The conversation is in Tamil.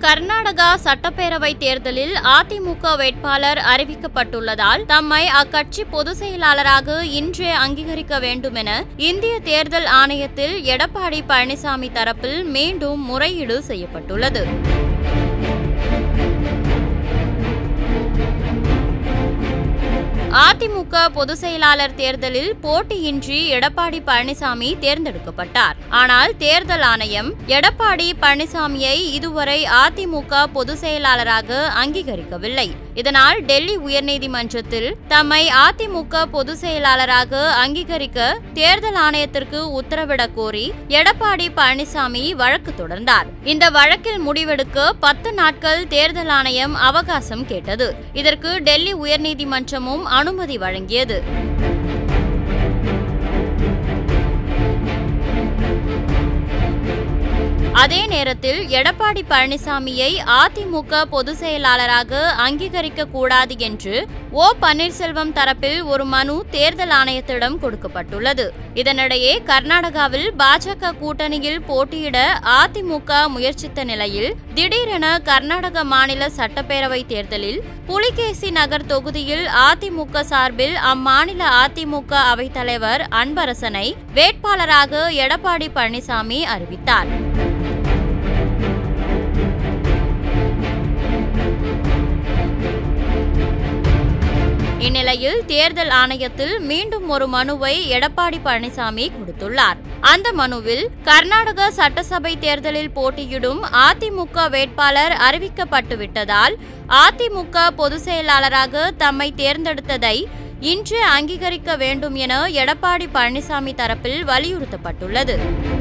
கர்நாடகா சட்டப்பேரவை தேர்தலில் அதிமுக வேட்பாளர் அறிவிக்கப்பட்டுள்ளதால் தம்மை அக்கட்சி பொதுச் செயலாளராக இன்றே அங்கீகரிக்க வேண்டுமென இந்திய தேர்தல் ஆணையத்தில் எடப்பாடி பழனிசாமி தரப்பில் மீண்டும் முறையீடு செய்யப்பட்டுள்ளது அதிமுக பொதுச் செயலாளர் தேர்தலில் போட்டியின்றி எடப்பாடி பழனிசாமி தேர்ந்தெடுக்கப்பட்டார் ஆனால் தேர்தல் ஆணையம் எடப்பாடி பழனிசாமியை இதுவரை அதிமுக பொதுச் செயலாளராக அங்கீகரிக்கவில்லை இதனால் டெல்லி உயர்நீதிமன்றத்தில் தம்மை அதிமுக பொதுச் செயலாளராக அங்கீகரிக்க தேர்தல் ஆணையத்திற்கு உத்தரவிடக் கோரி எடப்பாடி பழனிசாமி வழக்கு தொடர்ந்தார் இந்த வழக்கில் முடிவெடுக்க பத்து நாட்கள் தேர்தல் ஆணையம் அவகாசம் கேட்டது இதற்கு டெல்லி உயர்நீதிமன்றமும் அனுமதி வழங்கியது அதே நேரத்தில் எடப்பாடி பழனிசாமியை அதிமுக பொதுச் செயலாளராக அங்கீகரிக்க கூடாது என்று ஓ பன்னீர்செல்வம் தரப்பில் ஒரு மனு தேர்தல் ஆணையத்திடம் கொடுக்கப்பட்டுள்ளது இதனிடையே கர்நாடகாவில் பாஜக கூட்டணியில் போட்டியிட அதிமுக முயற்சித்த நிலையில் திடீரென கர்நாடக மாநில சட்டப்பேரவை தேர்தலில் புலிகேசி நகர் தொகுதியில் அதிமுக சார்பில் அம்மாநில அதிமுக அவைத்தலைவர் அன்பரசனை வேட்பாளராக எடப்பாடி பழனிசாமி அறிவித்தார் இந்நிலையில் தேர்தல் ஆணையத்தில் மீண்டும் ஒரு மனுவை எடப்பாடி பழனிசாமி கொடுத்துள்ளார் அந்த மனுவில் கர்நாடக சட்டசபை தேர்தலில் போட்டியிடும் அதிமுக வேட்பாளர் அறிவிக்கப்பட்டுவிட்டதால் அதிமுக பொதுச் செயலாளராக தம்மை தேர்ந்தெடுத்ததை இன்று அங்கீகரிக்க வேண்டும் என எடப்பாடி பழனிசாமி தரப்பில் வலியுறுத்தப்பட்டுள்ளது